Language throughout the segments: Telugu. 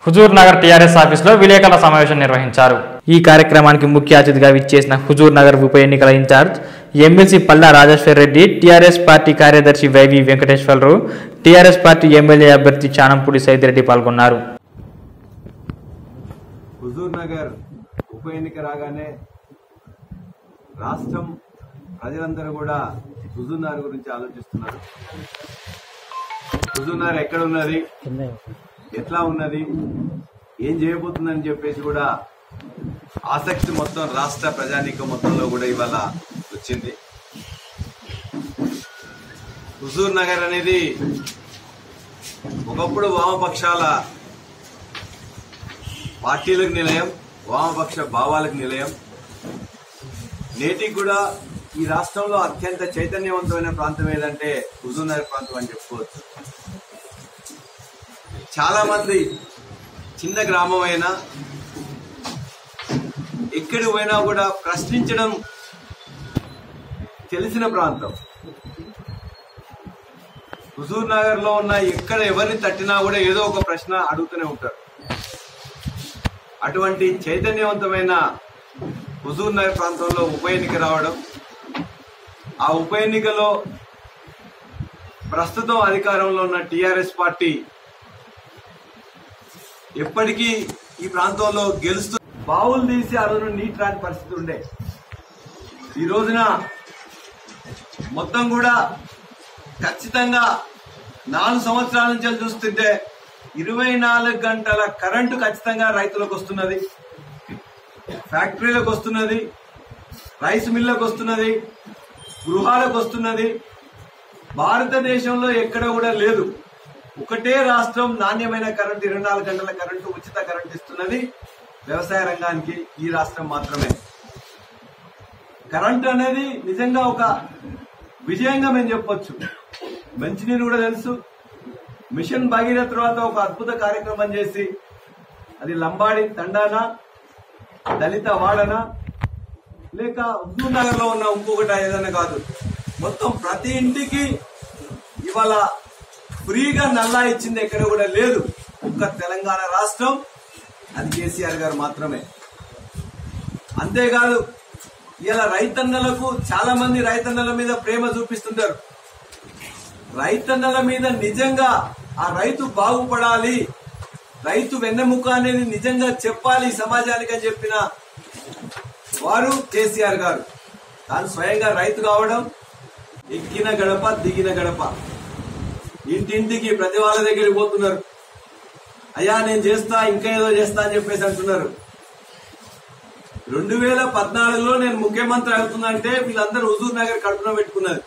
హుజూర్ నగర్ టీఆర్ఎస్ ఆఫీసులో విలేకరుల సమావేశం నిర్వహించారు ఈ కార్యక్రమానికి ముఖ్య అతిథిగా విచ్చేసిన హుజూర్ నగర్ ఉప ఎన్నికల incharge MLC Palla Rajeshwar Reddy TRS party కార్యదర్శి YV Venkateswararao TRS party MLA అభ్యర్థి చానంపూడి సైదిరెడ్డి పాల్గొన్నారు హుజూర్ నగర్ ఉప ఎన్నిక రాగానే రాష్ట్రం ప్రజలందరూ కూడా హుజూర్ నగర్ గురించి ఆలోచిస్తున్నారు హుజూర్ నగర్ ఎక్కడ ఉన్నది ఎట్లా ఉన్నది ఏం చేయబోతుందని చెప్పేసి కూడా ఆసక్తి మొత్తం రాష్ట్ర ప్రజానీకం మొత్తంలో కూడా ఇవాళ వచ్చింది హుజూర్ నగర్ అనేది ఒకప్పుడు వామపక్షాల పార్టీలకు నిలయం వామపక్ష భావాలకు నిలయం నేటికి కూడా ఈ రాష్ట్రంలో అత్యంత చైతన్యవంతమైన ప్రాంతం ఏదంటే హుజూర్నగర్ ప్రాంతం అని చెప్పుకోవచ్చు చాలా మంది చిన్న గ్రామం అయినా ఎక్కడికి పోయినా కూడా ప్రశ్నించడం తెలిసిన ప్రాంతం హుజూర్ నగర్ లో ఉన్న ఎక్కడ ఎవరిని తట్టినా కూడా ఏదో ఒక ప్రశ్న అడుగుతూనే ఉంటారు అటువంటి చైతన్యవంతమైన హుజూర్ నగర్ ప్రాంతంలో ఉప ఎన్నిక రావడం ఆ ఉప ఎన్నికలో ప్రస్తుతం అధికారంలో ఉన్న టిఆర్ఎస్ పార్టీ ఎప్పటికీ ఈ ప్రాంతంలో గెలుస్తూ బావులు తీసి ఆ రోజు నీటి రాని పరిస్థితి ఉండే ఈ రోజున మొత్తం కూడా ఖచ్చితంగా నాలుగు సంవత్సరాల నుంచి చూస్తుంటే ఇరవై నాలుగు గంటల కరెంటు ఖచ్చితంగా రైతులకు వస్తున్నది ఫ్యాక్టరీలకు వస్తున్నది రైస్ మిల్లకు వస్తున్నది గృహాలకు వస్తున్నది భారతదేశంలో ఎక్కడ కూడా లేదు ఒకటే రాష్ట్రం నాణ్యమైన కరెంటు ఇరవై నాలుగు గంటల కరెంటు ఉచిత కరెంటు ఇస్తున్నది వ్యవసాయ రంగానికి ఈ రాష్ట్రం మాత్రమే కరెంట్ అనేది నిజంగా ఒక విజయంగా మేము చెప్పొచ్చు మంచినీరు కూడా తెలుసు మిషన్ భగీరథ తర్వాత ఒక అద్భుత కార్యక్రమం చేసి అది లంబాడి తండానా దళిత వాడనా లేక హుజూర్ నగర్ లో ఉన్న ఇంకొకటి ఏదైనా కాదు మొత్తం ప్రతి ఇంటికి ఇవాళ ఫ్రీగా నల్లా ఇచ్చింది ఎక్కడ కూడా లేదు ఒక్క తెలంగాణ రాష్ట్రం అది కేసీఆర్ గారు మాత్రమే అంతేకాదు ఇలా రైతన్నలకు చాలా మంది రైతన్నల మీద ప్రేమ చూపిస్తుంటారు రైతన్నల మీద నిజంగా ఆ రైతు బాగుపడాలి రైతు వెన్నెముక అనేది నిజంగా చెప్పాలి సమాజానికి అని చెప్పిన వారు కేసీఆర్ గారు తాను స్వయంగా రైతు కావడం ఎక్కిన గడప దిగిన గడప ఇంటింటికి ప్రతి వాళ్ళ దగ్గరికి పోతున్నారు అయ్యా నేను చేస్తా ఇంకా ఏదో చేస్తా అని చెప్పేసి అంటున్నారు రెండు వేల పద్నాలుగులో నేను ముఖ్యమంత్రి అవుతుందంటే వీళ్ళందరూ హుజూర్ నగర్ కడుపున పెట్టుకున్నారు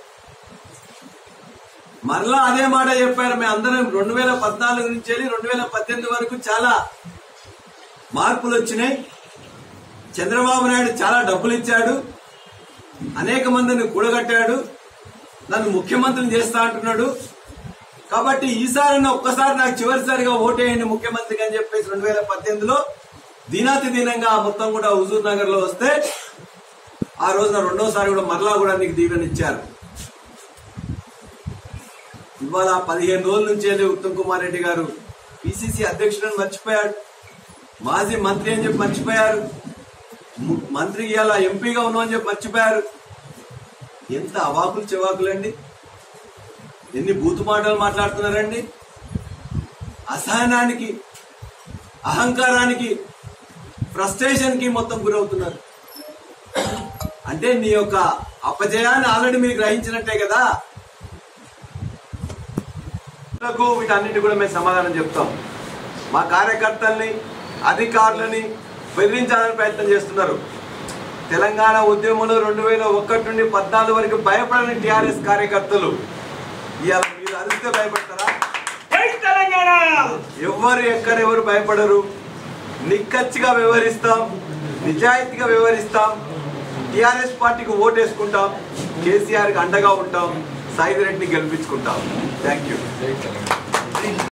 మరలా అదే మాట చెప్పారు మేము అందరం రెండు వేల పద్నాలుగు నుంచి వెళ్ళి రెండు వేల పద్దెనిమిది వరకు చాలా మార్పులు వచ్చినాయి చంద్రబాబు నాయుడు చాలా డబ్బులు ఇచ్చాడు అనేక మందిని కూడగట్టాడు నన్ను ముఖ్యమంత్రిని చేస్తా అంటున్నాడు కాబట్టి ఈసారి ఒక్కసారి నాకు చివరిసారిగా ఓటేయండి ముఖ్యమంత్రికి అని చెప్పేసి రెండు వేల పద్దెనిమిదిలో దీనాతి దీనంగా మొత్తం కూడా హుజూర్ నగర్ లో వస్తే ఆ రోజున రెండోసారి కూడా మరలా కూడా నీకు దీవెనిచ్చారు ఇవాళ పదిహేను రోజుల నుంచి వెళ్ళి ఉత్తమ్ కుమార్ రెడ్డి గారు పిసిసి అధ్యక్షుడని మర్చిపోయాడు మాజీ మంత్రి అని చెప్పి మర్చిపోయారు ము- మంత్రి ఇవాళ ఎంపీగా ఉన్నామని చెప్పి మర్చిపోయారు ఎంత అవాకులు చెవాకులండి ఎన్ని బూతు మాటలు మాట్లాడుతున్నారండి అసహనానికి అహంకారానికి ఫ్రస్ట్రేషన్ కి మొత్తం గురవుతున్నారు అంటే నీ యొక్క అపజయాన్ని ఆల్రెడీ మీరు గ్రహించినట్టే కదా లకు వీటన్నిటి కూడా మేము సమాధానం చెప్తాం మా కార్యకర్తల్ని అధికారులని బెదిరించాలని ప్రయత్నం చేస్తున్నారు తెలంగాణ ఉద్యమంలో రెండు వేల ఒకటి నుండి పద్నాలుగు వరకు భయపడని టిఆర్ఎస్ కార్యకర్తలు ఇవాళ మీరు అరిస్తే భయపడతారా ఎవరు ఎక్కడెవరు భయపడరు నిక్కచ్చిగా వ్యవహరిస్తాం నిజాయితీగా వ్యవహరిస్తాం టిఆర్ఎస్ పార్టీకి ఓటేసుకుంటాం కేసీఆర్కి అండగా ఉంటాం సాయిధి రెడ్డిని గెలిపించుకుంటాం థ్యాంక్ యూ